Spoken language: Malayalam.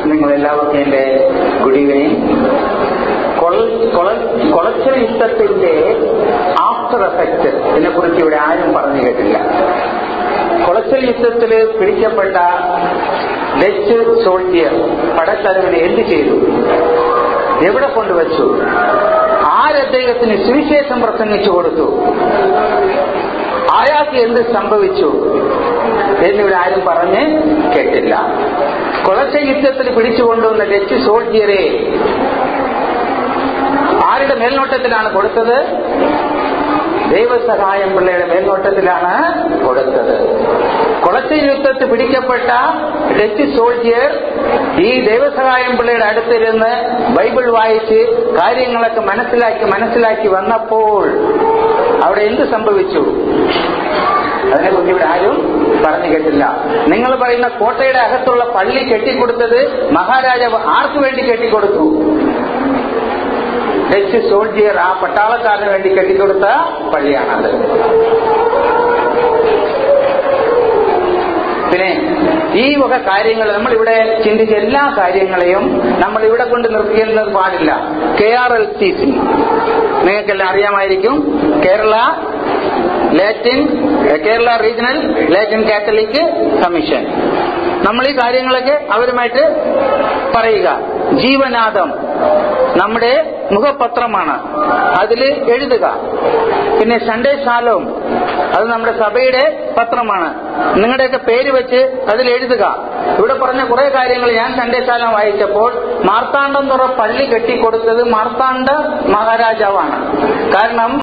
നിങ്ങൾ എല്ലാവർക്കും എന്റെ ഗുഡ് ഈവനിങ് കൊളച്ചൽ യുദ്ധത്തിന്റെ ആഫ്റ്റർ എഫക്ട് ഇതിനെ കുറിച്ച് ഇവിടെ ആരും പറഞ്ഞു കേട്ടില്ല കൊളച്ചൽ യുദ്ധത്തിൽ പിടിക്കപ്പെട്ട ഡച്ച് സോൾജിയർ പടത്തലവനെ എന്ത് ചെയ്തു എവിടെ കൊണ്ടുവച്ചു ആരദ്ദേഹത്തിന് സുവിശേഷം പ്രസംഗിച്ചു കൊടുത്തു അയാൾക്ക് എന്ത് സംഭവിച്ചു എന്നിവിടെ ആരും പറഞ്ഞ് കേട്ടില്ല കൊളച്ച യുദ്ധത്തിൽ പിടിച്ചുകൊണ്ടുവന്ന ഡച്ച് സോൾജിയറെ ആരുടെ മേൽനോട്ടത്തിലാണ് കൊടുത്തത് ദൈവസഹായം പിള്ളയുടെ മേൽനോട്ടത്തിലാണ് കൊടുത്തത് കൊളച്ച യുദ്ധത്തിൽ പിടിക്കപ്പെട്ട ഡച്ച് സോൾജിയർ ഈ ദൈവസഹായം പിള്ളയുടെ അടുത്തിരുന്ന് ബൈബിൾ വായിച്ച് കാര്യങ്ങളൊക്കെ മനസ്സിലാക്കി മനസ്സിലാക്കി വന്നപ്പോൾ അവിടെ എന്ത് സംഭവിച്ചു അതിനെ കുറിച്ച് ഇവിടെ ആരും പറഞ്ഞു കേട്ടില്ല നിങ്ങൾ പറയുന്ന കോട്ടയുടെ അകത്തുള്ള പള്ളി കെട്ടിക്കൊടുത്തത് മഹാരാജാവ് ആർക്കു വേണ്ടി കെട്ടിക്കൊടുത്തു ഡച്ച് സോൾജിയർ ആ പട്ടാളക്കാരന് വേണ്ടി കെട്ടിക്കൊടുത്ത പള്ളിയാണത് പിന്നെ ഈ വക കാര്യങ്ങൾ നമ്മളിവിടെ ചിന്തിച്ച എല്ലാ കാര്യങ്ങളെയും നമ്മൾ ഇവിടെ കൊണ്ട് നിർത്തിക്കുന്നത് പാടില്ല K R L C C നിങ്ങൾക്കെല്ലാം അറിയാമായിരിക്കും Kerala Latin Kerala regional Latin Catholic commission നമ്മൾ ഈ കാര്യങ്ങളൊക്കെ അവരുമായിട്ട് പറയുക ജീവനാഥം നമ്മുടെ മുഖപത്രമാണ് അതിൽ എഴുതുക പിന്നെ സൺഡേ ശാലവും അത് നമ്മുടെ സഭയുടെ പത്രമാണ് നിങ്ങളുടെയൊക്കെ പേര് വെച്ച് അതിൽ എഴുതുക ഇവിടെ പറഞ്ഞ കുറെ കാര്യങ്ങൾ ഞാൻ സൺഡേ ശാലം വായിച്ചപ്പോൾ മാർത്താണ്ഡം തുറ പള്ളി കെട്ടിക്കൊടുത്തത് മാർത്താണ്ഡ മഹാരാജാവാണ് കാരണം